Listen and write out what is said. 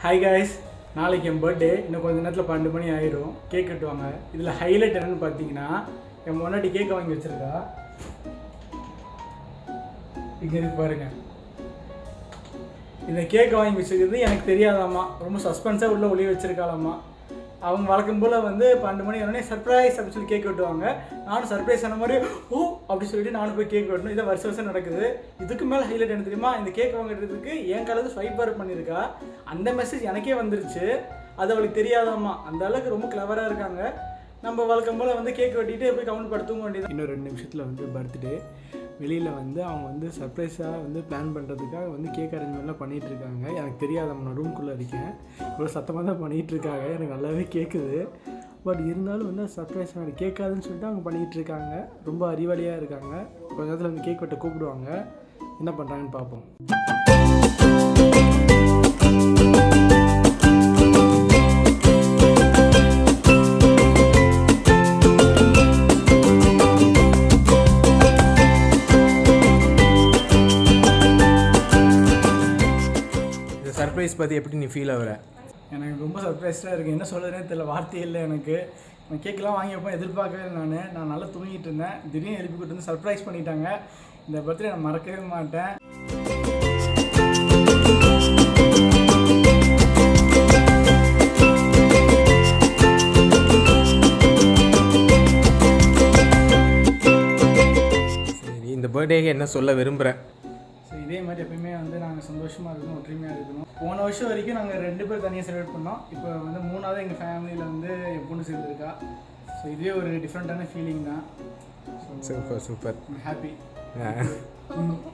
Hi guys நாளைக்கு என் birthday இன்னும் கொஞ்ச நேரத்தில் பன்னெண்டு மணி ஆயிரும் கேக் கட்டுவாங்க இதில் ஹைலைட் என்னன்னு பார்த்தீங்கன்னா என் முன்னாடி கேக் வாங்கி வச்சிருக்கா இங்கே இருக்கு பாருங்க இந்த கேக் வாங்கி வச்சிருக்கிறது எனக்கு தெரியாதாம்மா ரொம்ப சஸ்பென்ஸாக உள்ள ஒளி வச்சிருக்காளாம்மா அவங்க வழக்கம் போல் வந்து பன்னெண்டு மணி உடனே சர்ப்ரைஸ் அப்படின்னு சொல்லி கேக் வெட்டுவாங்க நானும் சர்ப்ரைஸ் ஆன மாதிரி ஓ அப்படி சொல்லிட்டு நானும் போய் கேக் வெட்டணும் இதை வருஷம் வருஷம் நடக்குது இதுக்கு மேலே ஹைலைட் என்ன தெரியுமா இந்த கேக் வாங்குறதுக்கு என் காலத்து ஸ்வைப்பர் பண்ணியிருக்கா அந்த மெசேஜ் எனக்கே வந்துருச்சு அது அவளுக்கு தெரியாதாம்மா அந்த அளவுக்கு ரொம்ப கிளவராக இருக்காங்க நம்ம வழக்கம் போல் வந்து கேக் வெட்டிட்டு போய் கவுண்ட் படுத்துக்க வேண்டியது இன்னும் ரெண்டு நிமிஷத்தில் வந்து பர்த்டே வெளியில் வந்து அவங்க வந்து சர்ப்ரைஸாக வந்து பிளான் பண்ணுறதுக்காக வந்து கேக் அரேஞ்ச்மெண்ட்லாம் பண்ணிகிட்டு இருக்காங்க எனக்கு தெரியாது நான் ரூம்குள்ளே இருக்கேன் இவ்வளோ சத்தமாக தான் பண்ணிகிட்டு இருக்காங்க எனக்கு நல்லாவே கேட்குது பட் இருந்தாலும் வந்து சர்ப்ரைஸ் எனக்கு கேட்காதுன்னு சொல்லிட்டு அவங்க பண்ணிகிட்டு இருக்காங்க ரொம்ப அறிவாளியாக இருக்காங்க கொஞ்ச நேரத்தில் வந்து கேக் வெட்ட கூப்பிடுவாங்க என்ன பண்ணுறாங்கன்னு பார்ப்போம் இந்த சர்ப்ரைஸ் பற்றி எப்படி நீ ஃபீல் ஆகுற எனக்கு ரொம்ப சர்ப்ரைஸ்டாக இருக்குது என்ன சொல்கிறதுனே தெரியல வார்த்தையே இல்லை எனக்கு நான் கேக்கெலாம் வாங்கி வைப்பேன் எதிர்பார்க்கவே இல்லை நான் நான் நல்லா தூங்கிட்டு இருந்தேன் திடீர்னு எழுப்பி கூட்டு வந்து சர்ப்ரைஸ் பண்ணிட்டாங்க இந்த பர்த்டே நான் மறக்கவே மாட்டேன் சரி இந்த பர்த்டேக்கு என்ன சொல்ல விரும்புகிற ஸோ இதே மாதிரி எப்பயுமே வந்து நாங்கள் சந்தோஷமாக இருக்கணும் ஒற்றுமையாக இருக்கணும் போன வருஷம் வரைக்கும் நாங்கள் ரெண்டு பேர் தனியாக செலிப்ரேட் பண்ணோம் இப்போ வந்து மூணாவது எங்கள் ஃபேமிலியில் வந்து என் பொண்ணு சேர்ந்துருக்கா ஸோ இதுவே ஒரு டிஃப்ரெண்ட்டான ஃபீலிங் தான் ஸோ சூப்பர் சூப்பர் ஹாப்பி ஆ.